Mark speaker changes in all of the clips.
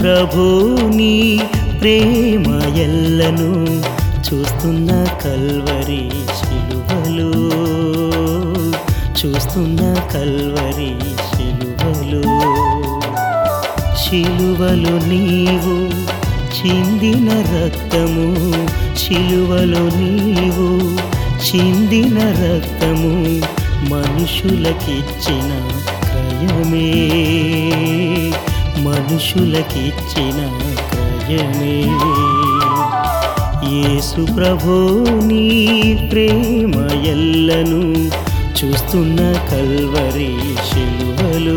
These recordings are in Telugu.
Speaker 1: ప్రభుని ప్రేమ ఎల్లను చూస్తున్న కల్వరి శిలువలు చూస్తున్న కల్వరి శిలువలు శిలువలు నీవు చిందిన రక్తము శిలువలు నీవు చిందిన రక్తము మనుషులకిచ్చిన క్రయమే మనుషులకిచ్చిన క్రయమే యేసు ప్రభుని ప్రేమ ఎల్లను చూస్తున్న కల్వరి శిలువలు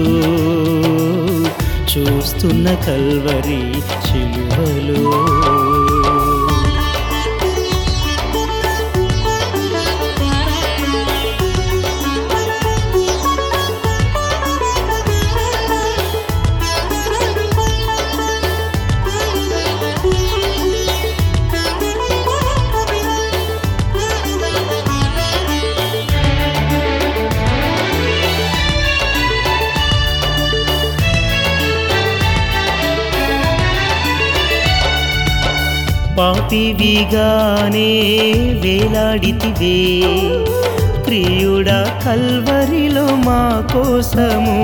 Speaker 1: చూస్తున్న కల్వరి శిలువలు పాపివిగానే వేలాడితివే ప్రియుడా కల్వరిలో మా కోసము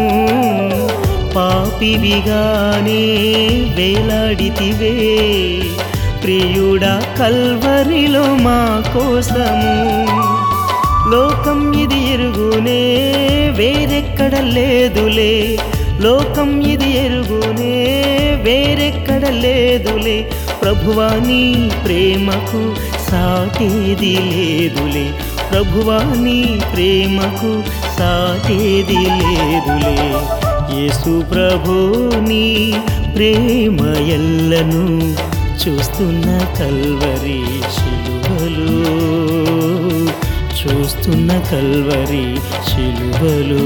Speaker 1: పాపివిగానే వేలాడితివే ప్రియుడా కల్వరిలో మా కోసము లోకం ఇది ఎరుగునే వేరెక్కడ లేదులే లోకం ఇది ఎరుగునే వేరెక్కడ లేదులే ప్రభువాని ప్రేమకు సాటేది లేదులే ప్రభువాని ప్రేమకు సాటేది లేదులే యేసు ప్రభుని ప్రేమ ఎల్లను చూస్తున్న కల్వరి శిలువలు చూస్తున్న కల్వరి శిలువలు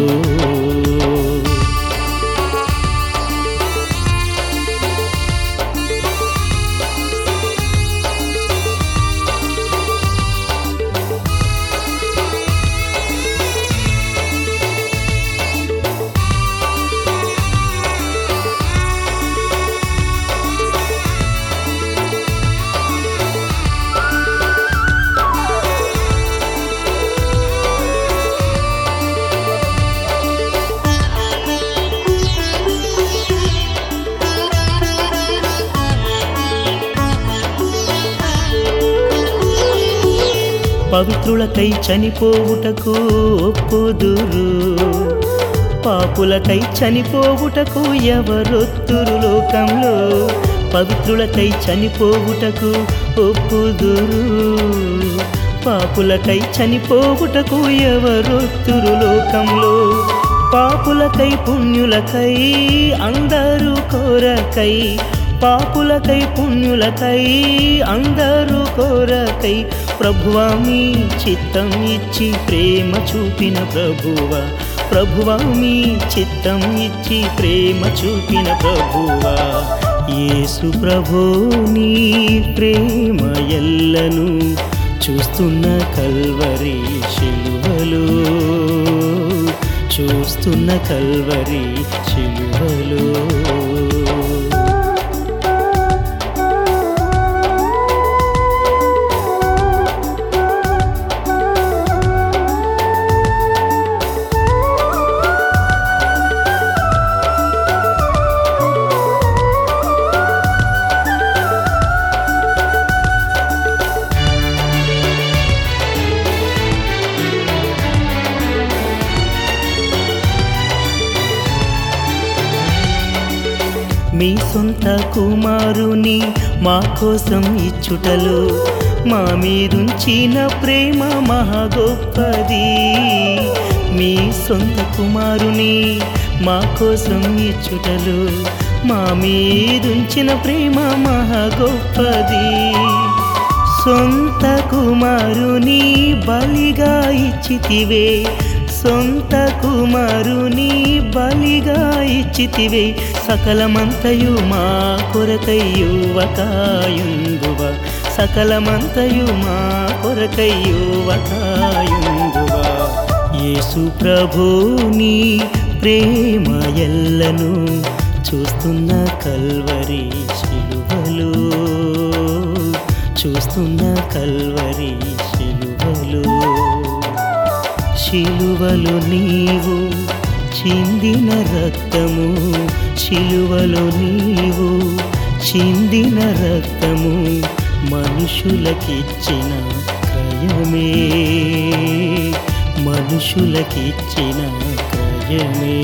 Speaker 1: పవిత్రులకై చనిపోవుటకు ఒప్పుదురు పాపులకై చనిపోవుటకు ఎవరొత్తురు లోకంలో పవిత్రులకై చనిపోవుటకు ఒప్పుదురు పాపులకై చనిపోవుటకు ఎవరొత్తురు లోకంలో పాపులకై పుణ్యులకై అందరూ కోరకై పాపులకై పుణ్యులకై అందరూ కోరకై ప్రభువా మీ చిత్తం ఇచ్చి ప్రేమ చూపిన ప్రభువా ప్రభువా మీ చిత్తం ఇచ్చి ప్రేమ చూపిన ప్రభువా యేసు ప్రభుని ప్రేమ ఎల్లను చూస్తున్న కల్వరి శిలువలు చూస్తున్న కల్వరి శిలువలు మీ సొంత కుమారుని మా కోసం ఇచ్చుటలో మా మీదుంచిన ప్రేమ మహా గొప్పది మీ సొంత కుమారుని మా కోసం ఇచ్చుటలో మా మీదుంచిన ప్రేమ మహా గొప్పది సొంత కుమారుని బలిగా ఇచ్చితివే సొంత కుమారుని బలిగా ఇచ్చితివే సకలమంతయు మా కొరకయ్యువకాయుందువ సకలమంతయు మా కొరకయ్యువకాయుందువ యేసు ప్రభుని ప్రేమ ఎల్లను చూస్తున్న కల్వరి శిలువలు చూస్తున్న కల్వరి శిలువలు శిలువలు నీవు చిందిన రక్తము శిలువలు నీవు చిందిన రక్తము మనుషులకిచ్చిన క్రయమే మనుషులకిచ్చిన క్రయమే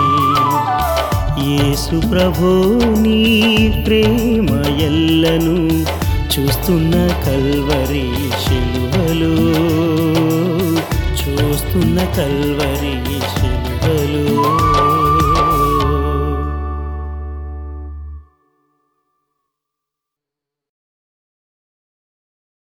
Speaker 1: యేసు ప్రభో నీ ప్రేమ ఎల్లను చూస్తున్న కల్వరి శిలువలు చూస్తున్న కల్వరి శిలువలు